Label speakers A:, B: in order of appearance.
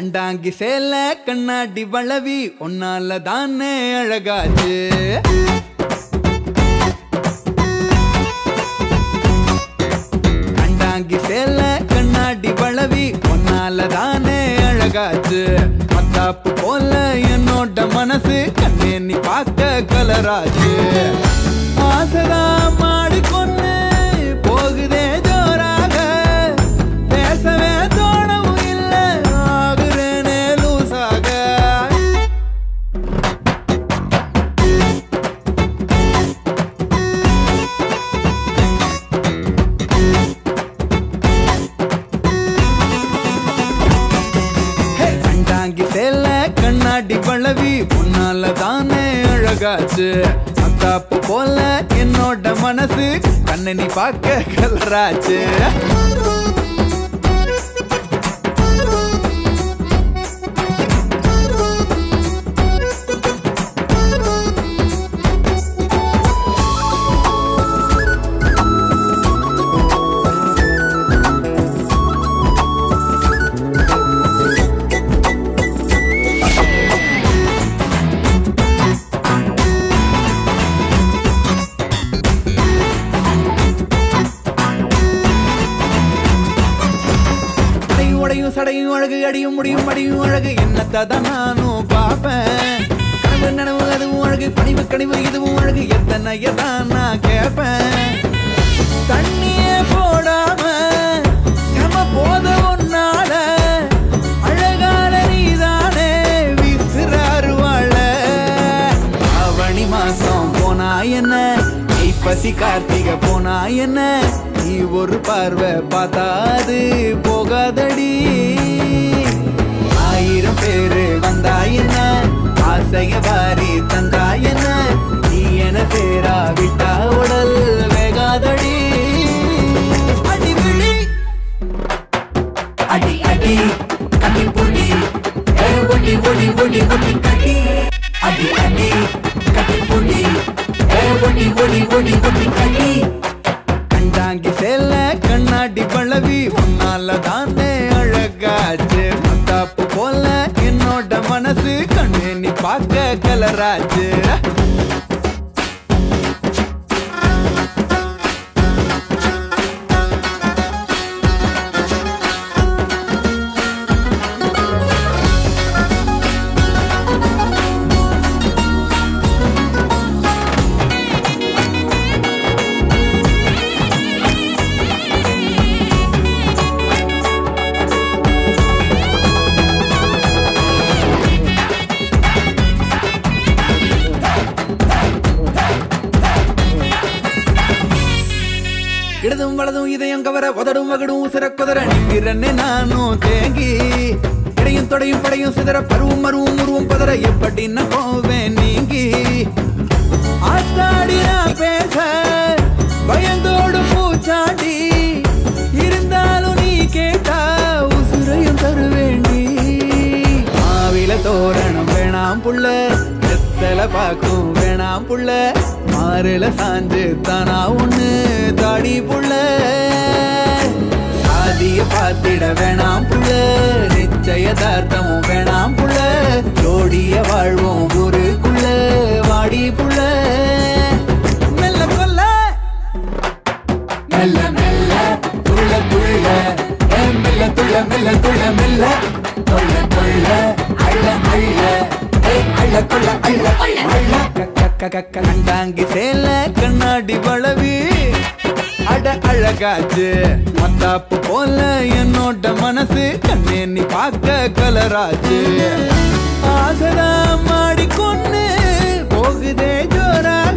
A: கண்டாங்கி சேல கண்ணாடி வளவி ஒன்னால தானே அழகாச்சு கண்டாங்கி சேல கண்ணாடி வளவி ஒன்னால தானே அழகாச்சு மத்தாப்பு போல என்னோட மனசு கண்ணே நீ பார்க்க கலராச்சு ஆசரா மாடி கொண்டு போகுதே ஜோராக பேசவே தோணவும் இல்லை ஆகுறேனே லூசாக ஹே, கண்டாங்கி சேல கண்ணாடி வளவி உன்னால தானே அழகாச்சு அத்தாப்பு போல என்னோட மனசு கண்ணை நீ பார்க்க கலராச்சு அடையும் உடையும் சடையும் அழகு அடியும் முடியும் அடியும் அழகு என்னத்தான் நானும் பார்ப்பேன் கனவு நனவு அதுவும் அழகு பணிவு கனிவு இதுவும் அழகு எத்தனை எதான் நான் கேட்பேன் தண்ணியே போடாம செம போத ஒன்னால அழகான நீதானே விசிறாரு வாழ அவனி மாசம் போனா என்ன ஐப்பசி கார்த்திகை போனா என்ன நீ ஒரு பார்வை பார்த்தாது போகாதடி ஆயிரம் பேரு வந்தா என்ன ஆசைய வாரி தந்தா என்ன நீ என சேரா விட்டா உடல் வேகாதடி அடி விழி
B: அடி அடி கட்டி புடி ஏ ஒடி ஒடி ஒடி ஒடி கட்டி அடி அடி கட்டி புடி ஏ ஒடி ஒடி ஒடி ஒடி கட்டி
A: கண்டாங்கி சேல கண்ணாடி பழவி உன்னால தானே அழகாச்சு மத்தாப்பு போல என்னோட மனசு கண்ணே நீ பார்க்க கலராச்சு இடதும் வலதும் இதயம் கவர உதடும் வகடும் உசிர குதிர நிற்கிறன்னே நானும் தேங்கி இடையும் தொடையும் படையும் சிதற பருவும் மருவும் உருவும் பதற எப்படி நான் போவேன் நீங்கி ஆத்தாடி நான் பேச பயந்தோடு பூச்சாண்டி இருந்தாலும் நீ கேட்டா உசுரையும் தருவேண்டி மாவில தோரணம் வேணாம் புள்ள எத்தல பாக்கும் வேணாம் புள்ள மாறுல சாஞ்சு தானா ஒண்ணு தாடி புள்ள சாதிய பாத்திட வேணாம் புள்ள நிச்சயதார்த்தமும் வேணாம் புள்ள ஜோடிய வாழ்வோம் ஊருக்குள்ள வாடி புள்ள மெல்ல கொல்ல
B: மெல்ல மெல்ல துள்ள துள்ள ஏ மெல்ல துள்ள மெல்ல துள்ள மெல்ல தொள்ள தொள்ள அள்ள அள்ள ஏ அள்ள கொள்ள அள்ள அள்ள
A: கண்டாங்கி சேல கண்ணாடி வளவி அட அழகாச்சு மத்தாப்பு போல என்னோட மனசு கண்ணே நீ பார்க்க கலராச்சு ஆசரா மாடி கொண்டு போகுதே ஜோரா